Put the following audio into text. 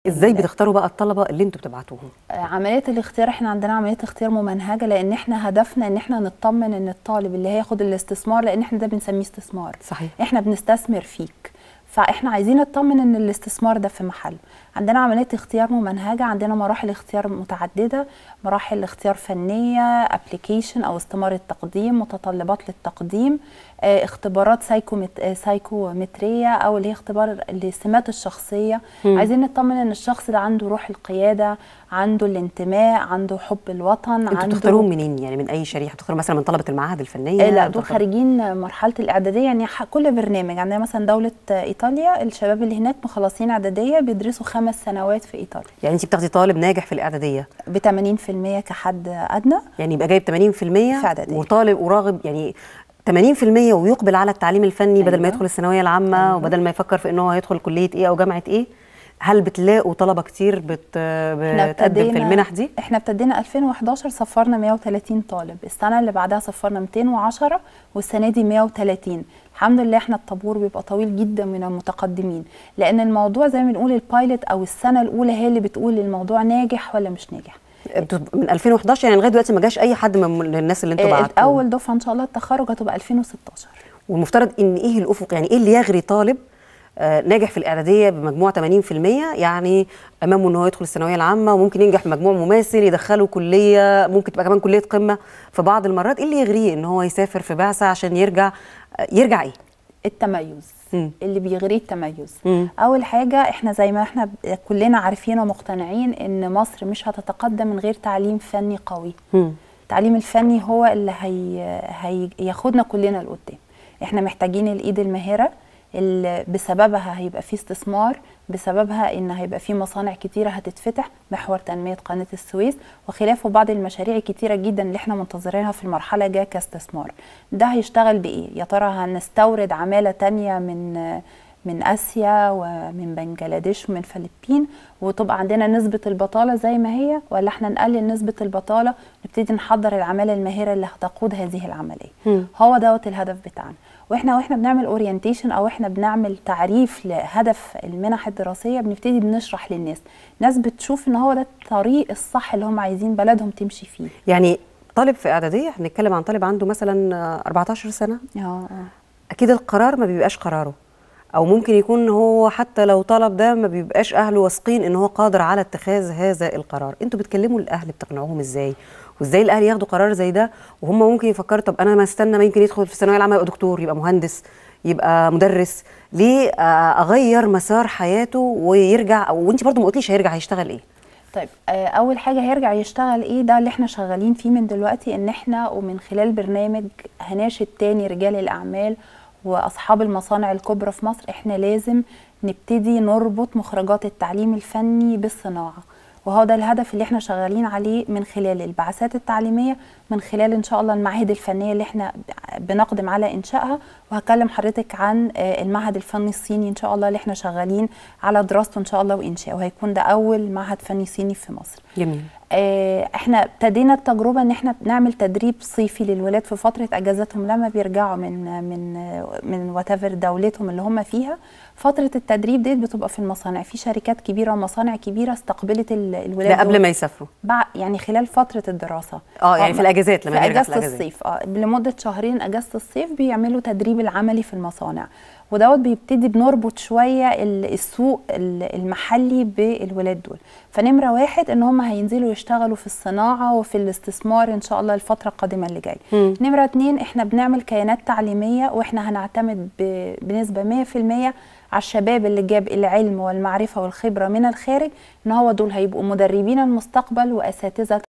ازاي بتختاروا بقى الطلبه اللي انتوا بتبعتوهم عمليه الاختيار احنا عندنا عمليه اختيار ممنهجه لان احنا هدفنا ان احنا نطمن ان الطالب اللي هياخد الاستثمار لان احنا ده بنسميه استثمار صحيح احنا بنستثمر فيك فاحنا عايزين نطمن ان الاستثمار ده في محله عندنا عمليه اختيار ممنهجه عندنا مراحل اختيار متعدده مراحل اختيار فنيه ابلكيشن او استماره تقديم متطلبات للتقديم اه اختبارات سايكومت... اه سايكومتريه او اللي هي اختبار لسمات الشخصيه مم. عايزين نطمن ان الشخص ده عنده روح القياده عنده الانتماء عنده حب الوطن انتوا عنده بتختاروهم منين يعني من اي شريحه بتختاروا مثلا من طلبه المعاهد الفنيه آه، لا دول بتختاروا- خارجين مرحله الاعداديه يعني ح- كل برنامج عندنا مثلا دوله آه، ايطاليا الشباب اللي هناك مخلصين اعداديه بيدرسوا خمس سنوات في ايطاليا يعني انت بتاخدي طالب ناجح في الاعداديه ب 80% كحد ادنى يعني يبقى جايب 80% في إعدادية. وطالب وراغب يعني 80% ويقبل على التعليم الفني بدل ما أيوة. يدخل الثانويه العامه أيوة. وبدل ما يفكر في ان هو هيدخل كليه ايه او جامعه ايه هل بتلاقوا طلبه كتير بت... احنا بتقدم في ابتدينا- المنح دي احنا ابتدينا 2011 صفرنا 130 طالب السنه اللي بعدها صفرنا 210 والسنه دي 130 الحمد لله احنا الطابور بيبقى طويل جدا من المتقدمين لان الموضوع زي ما بنقول البايلوت او السنه الاولى هي اللي بتقول الموضوع ناجح ولا مش ناجح انتوا من 2011 يعني لغايه دلوقتي ما جاش اي حد من الناس اللي انتوا آه، بعتوهم اول دفعه ان شاء الله التخرج هتبقى 2016 والمفترض ان ايه الافق يعني ايه اللي يغري طالب آه، ناجح في الاعداديه بمجموع 80% يعني امامه ان هو يدخل الثانويه العامه وممكن ينجح بمجموع مماثل يدخله كليه ممكن تبقى كمان كليه قمه في بعض المرات ايه اللي يغريه ان هو يسافر في بعثه عشان يرجع آه، يرجع ايه التميز مم. اللي بيغريه التميز مم. اول حاجه احنا زي ما احنا ب- كلنا عارفين ومقتنعين ان مصر مش هتتقدم من غير تعليم فني قوي مم. التعليم الفني هو اللي هي هياخدنا كلنا لقدام احنا محتاجين الايد الماهره اللي بسببها هيبقى في استثمار بسببها ان هيبقى في مصانع كتيره هتتفتح محور تنميه قناه السويس وخلافه بعض المشاريع كتيره جدا اللي احنا منتظرينها في المرحله الجايه كاستثمار ده هيشتغل بايه يا ترى هنستورد عماله تانية من من اسيا ومن بنجلاديش ومن فلبين وتبقى عندنا نسبه البطاله زي ما هي ولا احنا نقلل نسبه البطاله نبتدي نحضر العماله الماهره اللي هتقود هذه العمليه مم. هو دوت الهدف بتاعنا واحنا واحنا بنعمل اورينتيشن او احنا بنعمل تعريف لهدف المنح الدراسيه بنبتدي بنشرح للناس ناس بتشوف ان هو ده الطريق الصح اللي هم عايزين بلدهم تمشي فيه يعني طالب في اعداديه هنتكلم عن طالب عنده مثلا آه، 14 سنه اه اه اكيد القرار ما بيبقاش قراره او ممكن يكون هو حتى لو طلب ده ما بيبقاش اهله واثقين ان هو قادر على اتخاذ هذا القرار انتوا بتكلموا الاهل بتقنعوهم ازاي وازاي الاهل ياخدوا قرار زي ده وهم ممكن يفكروا طب انا ما استنى ما يمكن يدخل في الثانويه العامه يبقى دكتور يبقى مهندس يبقى مدرس ليه آه، اغير مسار حياته ويرجع وانت برضو ما قلتليش هيرجع هيشتغل ايه طيب آه، اول حاجه هيرجع يشتغل ايه ده اللي احنا شغالين فيه من دلوقتي ان احنا ومن خلال برنامج هناشد تاني رجال الاعمال واصحاب المصانع الكبرى في مصر احنا لازم نبتدي نربط مخرجات التعليم الفني بالصناعه وهو ده الهدف اللي احنا شغالين عليه من خلال البعثات التعليميه من خلال ان شاء الله المعاهد الفنيه اللي احنا بنقدم على انشائها وهكلم حضرتك عن آه، المعهد الفني الصيني ان شاء الله اللي احنا شغالين على دراسته ان شاء الله وانشائه وهيكون ده اول معهد فني صيني في مصر جميل آه، احنا ابتدينا التجربه ان احنا بنعمل تدريب صيفي للولاد في فتره اجازتهم لما بيرجعوا من من من وات دولتهم اللي هم فيها فتره التدريب ديت بتبقى في المصانع في شركات كبيره ومصانع كبيره استقبلت ال- الولاد ده قبل دول ما يسافروا بع- يعني خلال فتره الدراسه اه يعني آه، في الاجازات لما في نرجع في اجازه الاجازات الصيف اه لمده شهرين اجازه الصيف بيعملوا تدريب العملي في المصانع ودوت بيبتدي بنربط شويه ال- السوق ال- المحلي بالولاد دول فنمره واحد ان هم هينزلوا يشتغلوا في الصناعه وفي الاستثمار ان شاء الله الفتره القادمه اللي جايه مم. نمره اتنين احنا بنعمل كيانات تعليميه واحنا هنعتمد ب- بنسبه 100% على الشباب اللي جاب العلم والمعرفه والخبره من الخارج ان هو دول هيبقوا مدربين المستقبل واساتذه